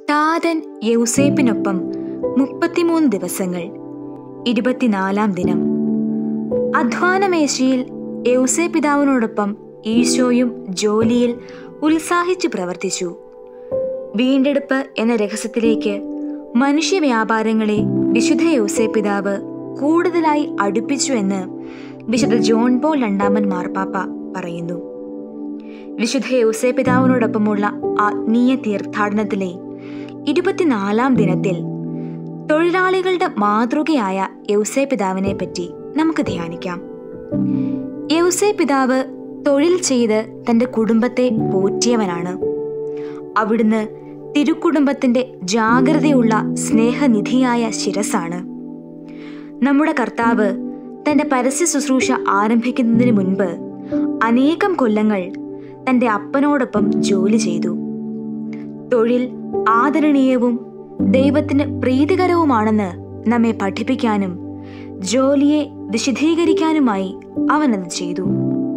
താതൻ യൗസേപ്പിനൊപ്പം മുപ്പത്തിമൂന്ന് ദിവസങ്ങൾ ഇരുപത്തിനാലാം ദിനം അധ്വാനമേശയിൽ യൗസേ പിതാവിനോടൊപ്പം ഈശോയും ജോലിയിൽ ഉത്സാഹിച്ചു പ്രവർത്തിച്ചു വീണ്ടെടുപ്പ് എന്ന രഹസ്യത്തിലേക്ക് മനുഷ്യ വ്യാപാരങ്ങളെ വിശുദ്ധ യൗസേ പിതാവ് കൂടുതലായി അടുപ്പിച്ചു എന്ന് വിശുദ്ധ ജോൺ പോൾ രണ്ടാമൻ മാർപ്പാപ്പ പറയുന്നു വിശുദ്ധ യൗസേ പിതാവിനോടൊപ്പമുള്ള ആത്മീയ തീർത്ഥാടനത്തിലെ ഇരുപത്തിനാലാം ദിനത്തിൽ തൊഴിലാളികളുടെ മാതൃകയായ യൗസേ പിതാവിനെ പറ്റി നമുക്ക് ധ്യാനിക്കാം യൗസേ പിതാവ് തൊഴിൽ ചെയ്ത് തന്റെ കുടുംബത്തെ പോറ്റിയവനാണ് അവിടുന്ന് തിരുക്കുടുംബത്തിന്റെ ജാഗ്രതയുള്ള സ്നേഹനിധിയായ ശിരസാണ് നമ്മുടെ കർത്താവ് തന്റെ പരസ്യ ശുശ്രൂഷ ആരംഭിക്കുന്നതിന് മുൻപ് അനേകം കൊല്ലങ്ങൾ തന്റെ അപ്പനോടൊപ്പം ജോലി ചെയ്തു തൊഴിൽ ആദരണീയവും ദൈവത്തിന് പ്രീതികരവുമാണെന്ന് നമ്മെ പഠിപ്പിക്കാനും ജോലിയെ വിശദീകരിക്കാനുമായി അവനത് ചെയ്തു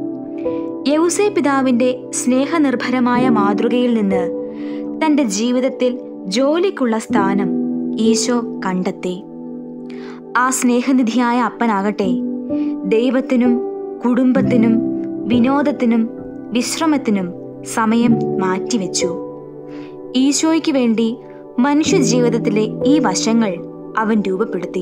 യൗസേ പിതാവിന്റെ സ്നേഹനിർഭരമായ മാതൃകയിൽ നിന്ന് തന്റെ ജീവിതത്തിൽ ജോലിക്കുള്ള സ്ഥാനം ഈശോ കണ്ടെത്തി ആ സ്നേഹനിധിയായ അപ്പനാകട്ടെ ദൈവത്തിനും കുടുംബത്തിനും വിനോദത്തിനും വിശ്രമത്തിനും സമയം മാറ്റിവെച്ചു ഈശോയ്ക്ക് വേണ്ടി മനുഷ്യജീവിതത്തിലെ ഈ വശങ്ങൾ അവൻ രൂപപ്പെടുത്തി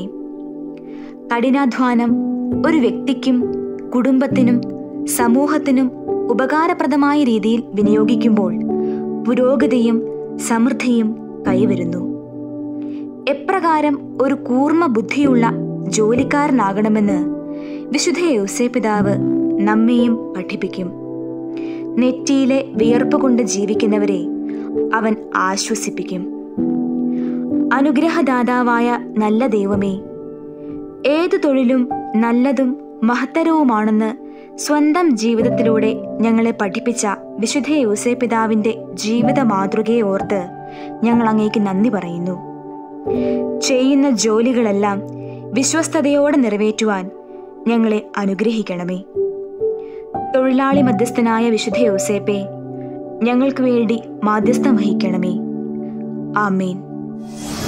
കഠിനാധ്വാനം ഒരു വ്യക്തിക്കും കുടുംബത്തിനും സമൂഹത്തിനും ഉപകാരപ്രദമായ രീതിയിൽ വിനിയോഗിക്കുമ്പോൾ പുരോഗതിയും സമൃദ്ധിയും കൈവരുന്നു എപ്രകാരം ഒരു കൂർമ്മ ബുദ്ധിയുള്ള ജോലിക്കാരനാകണമെന്ന് വിശുദ്ധ യൗസേ പിതാവ് നമ്മെയും പഠിപ്പിക്കും നെറ്റിയിലെ വിയർപ്പ് കൊണ്ട് ജീവിക്കുന്നവരെ അവൻ ആശ്വസിപ്പിക്കും അനുഗ്രഹദാതാവായ നല്ല ദൈവമേ ഏതു തൊഴിലും നല്ലതും മഹത്തരവുമാണെന്ന് സ്വന്തം ജീവിതത്തിലൂടെ ഞങ്ങളെ പഠിപ്പിച്ച വിശുദ്ധ യൂസേ പിതാവിന്റെ ജീവിത മാതൃകയെ ഓർത്ത് ഞങ്ങൾ അങ്ങേക്ക് നന്ദി പറയുന്നു ചെയ്യുന്ന ജോലികളെല്ലാം വിശ്വസ്തയോടെ നിറവേറ്റുവാൻ ഞങ്ങളെ അനുഗ്രഹിക്കണമേ തൊഴിലാളി മധ്യസ്ഥനായ വിശുദ്ധ യോസേപ്പെ ഞങ്ങൾക്ക് വേണ്ടി മാധ്യസ്ഥം വഹിക്കണമേ ആമേൻ